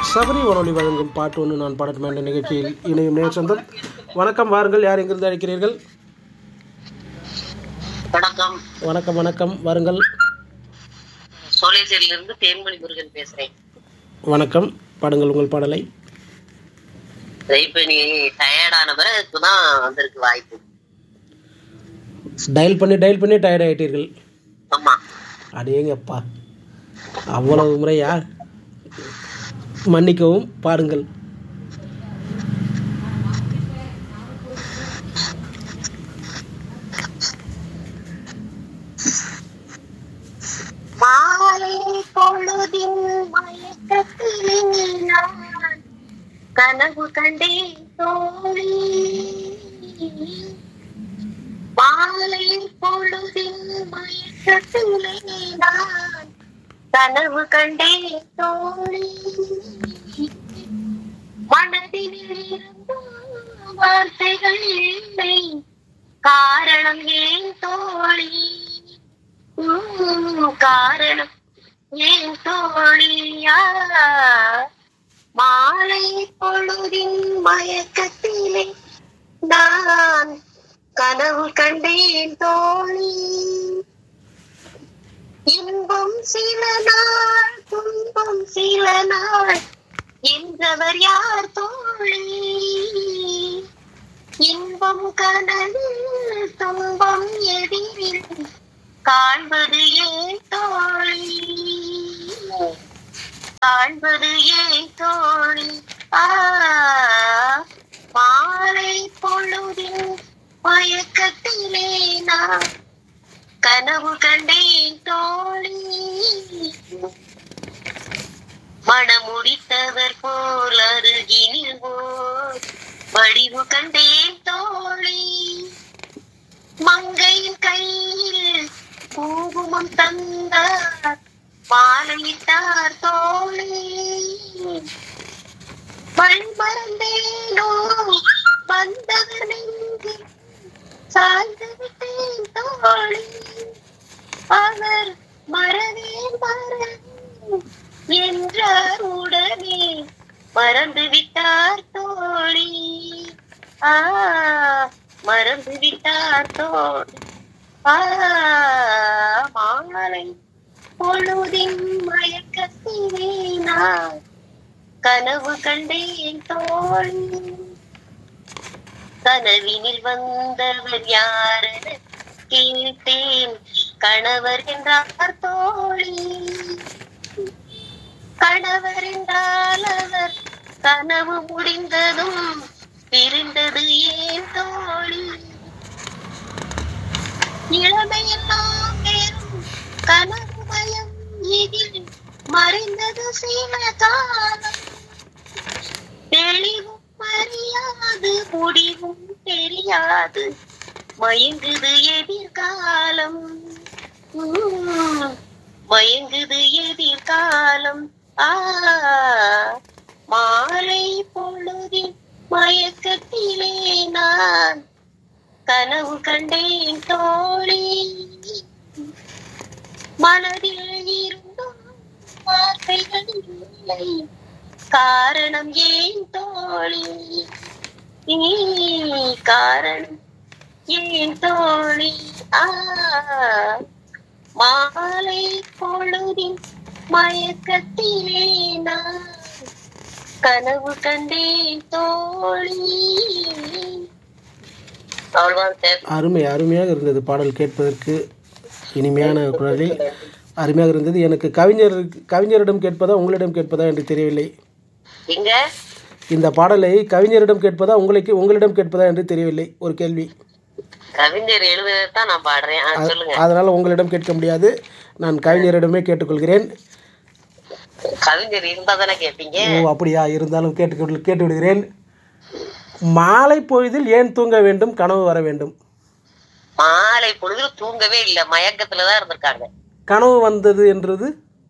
சபரி வானொலி வழங்கும் பாட்டு ஒன்று நான் பாடட்டும் என்ற நிகழ்ச்சியில் இணையும் நேர் சொந்தம் வணக்கம் வாருங்கள் யார் எங்கிருந்து அழைக்கிறீர்கள் வணக்கம் வணக்கம் வணக்கம் வாருங்கள் சோழேஸ்வரியில இருந்து தேன்மொழி முருகன் பேசுறேன் வணக்கம் பாடுங்கள் உங்கள் பாடலை இப்ப நீ டயர்டான பிறகு இப்பதான் வந்திருக்கு வாய்ப்பு டயல் பண்ணி டயல் பண்ணி டயர்ட் ஆகிட்டீர்கள் ஆமா அடேங்கப்பா அவ்வளவு முறையா மன்னிக்கவும் பாடுங்கள் மாலை பொழுதின் மயக்கத்திலே நான் கனவு கண்டேன் தோழி மாலை பொழுதின் மயக்கத்திலே நான் கனவு கண்டேன் தோழி மனதில் இருந்தும் வார்த்தைகள் இல்லை காரணம் ஏன் தோழி உம், காரணம் ஏன் தோழியா மாலை பொழுதின் மயக்கத்திலே நான் கனவு கண்டேன் தோழி இன்பம் சில நாள் துன்பம் சில நாள் என்றவர் யார் தோழி இன்பம் கனவில் துன்பம் எதிரில் காண்பது ஏன் தோழி காண்பது ஏன் தோழி ஆ மாலை பொழுதின் மயக்கத்திலே நான் கனவு கண்டேன் தோழி மனமுடித்தவர் போல் அருகினில் ஓர் வடிவு கண்டேன் தோழி மங்கையின் கையில் குங்குமம் தந்தார் மாலையிட்டார் தோழி வழி மறந்தேனோ வந்தவர் நெஞ்சு சாய்ந்து விட்டேன் தோழி அவர் மறவே மறன் என்றார் உடனே மறந்து விட்டார் தோழி ஆ மறந்து விட்டார் தோழி ஆ மாலை பொழுதின் மயக்கத்திலே நான் கனவு கண்டேன் தோழி கனவினில் வந்தவர் யாரென கேட்டேன் கணவர் என்றார் தோழி கணவர் என்றால் அவர் கனவு முடிந்ததும் பிரிந்தது ஏன் தோழி இளமையெல்லாம் வெறும் கனவு பயம் இதில் மறைந்தது சில காலம் தெளிவும் அறியாது முடிவும் தெரியாது மயங்குது எதிர்காலம் உம், மயங்குது எதிர்காலம் ஆ மாலை பொழுதின் மயக்கத்திலே நான் கனவு கண்டேன் தோழி மனதில் இருந்தும் வார்த்தைகள் இல்லை காரணம் ஏன் தோழி நீ காரணம் ஏன் தோழி ஆ மாலை பொழுதின் மயக்கத்திலே நான் கனவு கண்டேன் தோழி அவ்வளவுதான் சார் அருமை அருமையாக இருந்தது பாடல் கேட்பதற்கு இனிமையான குரலில் அருமையாக இருந்தது எனக்கு கவிஞர் கவிஞரிடம் கேட்பதா உங்களிடம் கேட்பதா என்று தெரியவில்லை எங்க இந்த பாடலை கவிஞரிடம் கேட்பதா உங்களுக்கு உங்களிடம் கேட்பதா என்று தெரியவில்லை ஒரு கேள்வி கவிஞர் எழுதுதான் நான் பாடுறேன் ஆ, சொல்லுங்க அதனால் உங்களிடம் கேட்க முடியாது நான் கவிஞரிடமே கேட்டுக்கொள்கிறேன் கவிஞர் இருந்தா தானே கேட்பீங்க ஓ அப்படியா இருந்தாலும் கேட்டு கேட்டு விடுகிறேன் மாலை பொழுதில் ஏன் தூங்க வேண்டும் கனவு வர வேண்டும் மாலை பொழுதுல தூங்கவே இல்ல மயக்கத்துலதான் இருந்திருக்காங்க கனவு வந்தது என்றது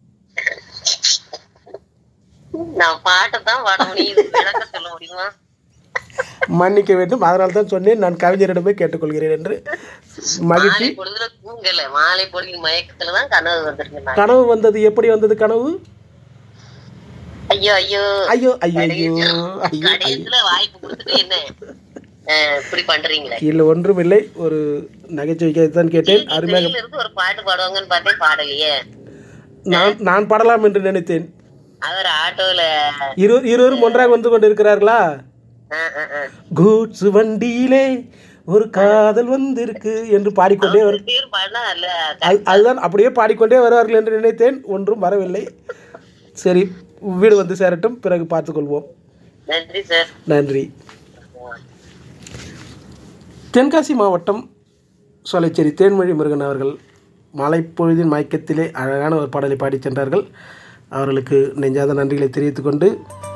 நான் பாட்டை தான் பாட முடியும் இதுக்கு விளக்கம் சொல்ல முடியுமா மன்னிக்க வேண்டும் அதனால தான் சொன்னேன் நான் கவிஞரிடமே கேட்டுக்கொள்கிறேன் என்று மகிழ்ச்சி மாலை பொழுதுல தூங்கல மாலை பொழுதின் மயக்கத்துலதான் கனவு வந்திருக்கு நான் கனவு வந்தது எப்படி வந்தது கனவு ஐயோ ஐயோ ஐயோ ஐயோ ஐயோ ஐயோ ஐயோ கடைசியில வாய்ப்பு கொடுத்துட்டு என்ன அஹ், இப்படி பண்றீங்களே இல்லை ஒன்றும் இல்லை ஒரு நகைச்சுவைக்காக தான் கேட்டேன் அருமையாக வெளியில இருந்து ஒரு பாட்டு பாடுவாங்கன்னு பார்த்தேன் பாடலையே நான் நான் பாடலாம் என்று நினைத்தேன் அவர் ஆட்டோல இரு இருவரும் ஒன்றாக வந்து கொண்டு இருக்கிறார்களா அஹ், அஹ், அஹ். கூட்ஸ் வண்டியிலே ஒரு காதல் வந்திருக்கு என்று பாடிக்கொண்டே வரு பேர் பாடினா அல்ல அது- அதுதான் அப்படியே பாடிக்கொண்டே வருவார்கள் என்று நினைத்தேன் ஒன்றும் வரவில்லை சரி வீடு வந்து சேரட்டும் பிறகு பார்த்துக்கொள்வோம் நன்றி சார் நன்றி தென்காசி மாவட்டம் சோலைச்சேரி தேன்மொழி முருகன் அவர்கள் மலைப்பொழுதின் மயக்கத்திலே அழகான ஒரு பாடலை பாடிச் சென்றார்கள் அவர்களுக்கு நெஞ்சாத நன்றிகளை தெரிவித்துக்கொண்டு